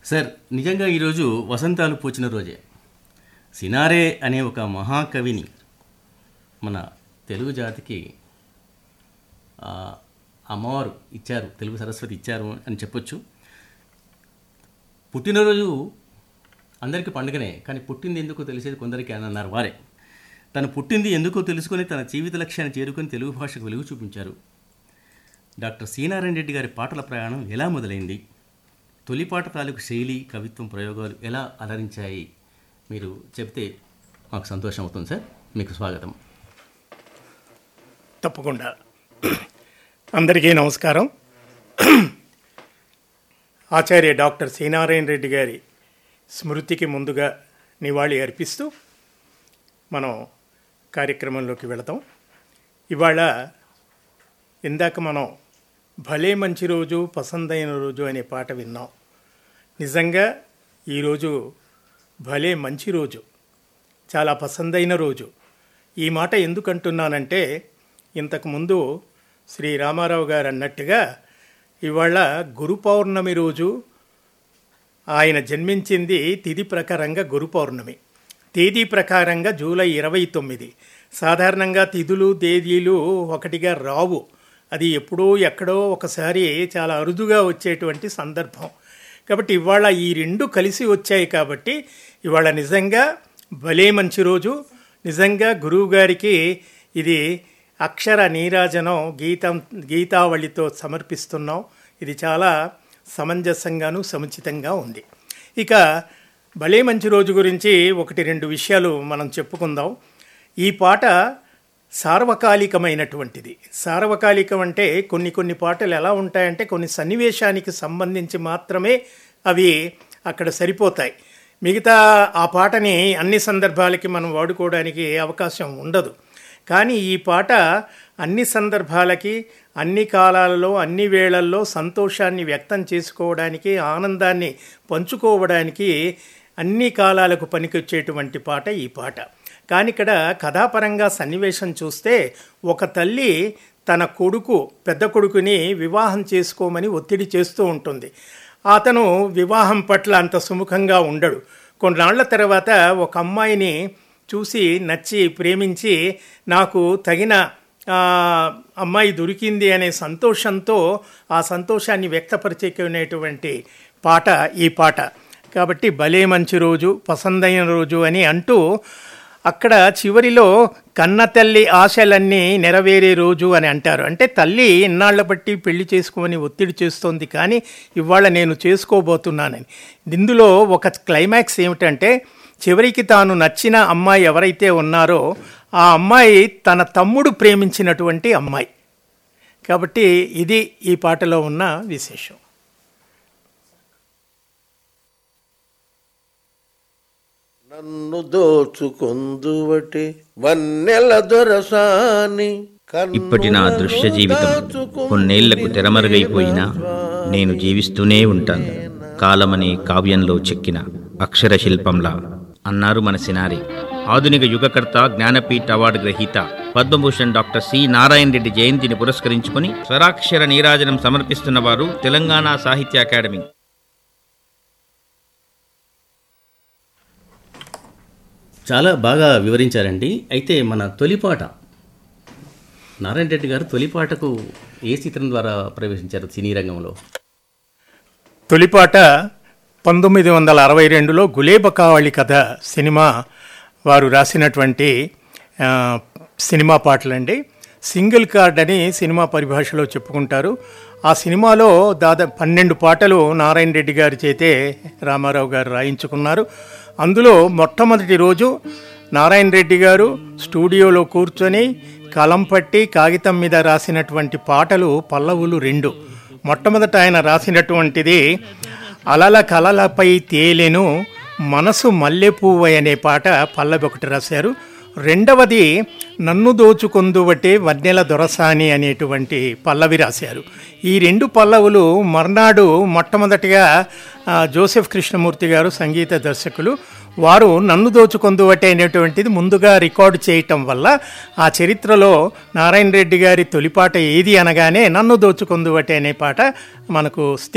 sir నిజంగా ఈరోజు వసంతాలు పూచిన రోజే సినారే అనే ఒక మహాకవిని మన తెలుగు జాతికి ఆ, అమ్మవారు ఇచ్చారు తెలుగు సరస్వతి ఇచ్చారు అని చెప్పొచ్చు పుట్టినరోజు అందరికీ పండుగనే కానీ పుట్టింది ఎందుకో తెలిసేది కొందరికి అని అన్నారు వారే తను పుట్టింది ఎందుకో తెలుసుకొని తన జీవిత లక్ష్యాన్ని చేరుకొని తెలుగు భాషకు వెలుగు చూపించారు డాక్టర్ సీనారాయణ రెడ్డి గారి పాటల ప్రయాణం ఎలా మొదలైంది తొలిపాట తాలూకు శైలి కవిత్వం ప్రయోగాలు ఎలా అలరించాయి మీరు చెప్తే మాకు సంతోషం అవుతుంది సార్ మీకు స్వాగతం తప్పకుండా అందరికీ నమస్కారం ఆచార్య డాక్టర్ శ్రీనారాయణ రెడ్డి గారి స్మృతికి ముందుగా నివాళి అర్పిస్తూ మనం కార్యక్రమంలోకి వెళతాం ఇవాళ ఇందాక మనం భలే మంచి రోజు పసందైన రోజు అనే పాట విన్నాం నిజంగా ఈరోజు భలే మంచి రోజు చాలా పసందైన రోజు ఈ మాట ఎందుకు అంటున్నానంటే ఇంతకుముందు శ్రీ రామారావు గారు అన్నట్టుగా ఇవాళ గురు పౌర్ణమి రోజు ఆయన జన్మించింది తిథి ప్రకారంగా గురు పౌర్ణమి తేదీ ప్రకారంగా జూలై ఇరవై తొమ్మిది సాధారణంగా తిథులు తేదీలు ఒకటిగా రావు అది ఎప్పుడో ఎక్కడో ఒకసారి చాలా అరుదుగా వచ్చేటువంటి సందర్భం కాబట్టి ఇవాళ ఈ రెండు కలిసి వచ్చాయి కాబట్టి ఇవాళ నిజంగా భలే మంచి రోజు నిజంగా గురువు గారికి ఇది అక్షర నీరాజనం గీతం గీతావళితో సమర్పిస్తున్నాం ఇది చాలా సమంజసంగాను సముచితంగా ఉంది ఇక భలే మంచి రోజు గురించి ఒకటి రెండు విషయాలు మనం చెప్పుకుందాం ఈ పాట సార్వకాలికమైనటువంటిది సార్వకాలికం అంటే కొన్ని కొన్ని పాటలు ఎలా ఉంటాయంటే కొన్ని సన్నివేశానికి సంబంధించి మాత్రమే అవి అక్కడ సరిపోతాయి మిగతా ఆ పాటని అన్ని సందర్భాలకి మనం వాడుకోవడానికి అవకాశం ఉండదు కానీ ఈ పాట అన్ని సందర్భాలకి అన్ని కాలాలలో అన్ని వేళల్లో సంతోషాన్ని వ్యక్తం చేసుకోవడానికి ఆనందాన్ని పంచుకోవడానికి అన్ని కాలాలకు పనికొచ్చేటువంటి పాట ఈ పాట కానీ ఇక్కడ కథాపరంగా సన్నివేశం చూస్తే ఒక తల్లి తన కొడుకు పెద్ద కొడుకుని వివాహం చేసుకోమని ఒత్తిడి చేస్తూ ఉంటుంది అతను వివాహం పట్ల అంత సుముఖంగా ఉండడు కొన్నాళ్ల తర్వాత ఒక అమ్మాయిని చూసి నచ్చి ప్రేమించి నాకు తగిన ఆ, అమ్మాయి దొరికింది అనే సంతోషంతో ఆ సంతోషాన్ని వ్యక్తపరిచేకునేటువంటి పాట ఈ పాట కాబట్టి భలే మంచి రోజు పసందైన రోజు అని అంటూ అక్కడ చివరిలో కన్న తల్లి ఆశలన్నీ నెరవేరే రోజు అని అంటారు అంటే తల్లి ఇన్నాళ్ల బట్టి పెళ్లి చేసుకోమని ఒత్తిడి చేస్తోంది కానీ ఇవాళ నేను చేసుకోబోతున్నానని ఇందులో ఒక క్లైమాక్స్ ఏమిటంటే చివరికి తాను నచ్చిన అమ్మాయి ఎవరైతే ఉన్నారో ఆ అమ్మాయి తన తమ్ముడు ప్రేమించినటువంటి అమ్మాయి కాబట్టి ఇది ఈ పాటలో ఉన్న విశేషం నన్ను దోచుకొందువటి వన్నెల దొరసాని ఇప్పటి నా దృశ్య జీవితం కొన్నేళ్లకు తెరమరుగైపోయినా నేను జీవిస్తూనే ఉంటాను కాలమనే కావ్యంలో చెక్కిన అక్షర శిల్పంలా అన్నారు మన సినారి ఆధునిక యుగకర్త జ్ఞానపీఠ అవార్డు గ్రహీత పద్మభూషణ్ డాక్టర్ సి నారాయణ రెడ్డి జయంతిని పురస్కరించుకుని స్వరాక్షర నీరాజనం సమర్పిస్తున్న వారు తెలంగాణ సాహిత్య అకాడమీ చాలా బాగా వివరించారండి అయితే మన తొలిపాట నారాయణ రెడ్డి గారు తొలిపాటకు ఏ చిత్రం ద్వారా ప్రవేశించారు సినీ రంగంలో తొలిపాట పంతొమ్మిది వందల అరవై రెండులో గులేబకావళి కథ సినిమా వారు రాసినటువంటి ఆ, సినిమా పాటలండి సింగిల్ కార్డ్ అని సినిమా పరిభాషలో చెప్పుకుంటారు ఆ సినిమాలో దాదాపు పన్నెండు పాటలు నారాయణ రెడ్డి గారి చేతే రామారావు గారు రాయించుకున్నారు అందులో మొట్టమొదటి రోజు నారాయణ రెడ్డి గారు స్టూడియోలో కూర్చొని కలం పట్టి కాగితం మీద రాసినటువంటి పాటలు పల్లవులు రెండు మొట్టమొదట ఆయన రాసినటువంటిది అలల కలలపై తేలెను మనసు మల్లెపువ్వ అనే పాట పల్లవి ఒకటి రాశారు రెండవది నన్ను దోచుకొందువటే వన్నెల దొరసాని అనేటువంటి పల్లవి రాశారు ఈ రెండు పల్లవులు మర్నాడు మొట్టమొదటిగా ఆ, జోసెఫ్ కృష్ణమూర్తి గారు సంగీత దర్శకులు వారు నన్ను దోచుకొందువటే అనేటువంటిది ముందుగా రికార్డు చేయటం వల్ల ఆ చరిత్రలో నారాయణ రెడ్డి గారి తొలిపాట ఏది అనగానే నన్ను దోచుకొందువటే అనే పాట మనకు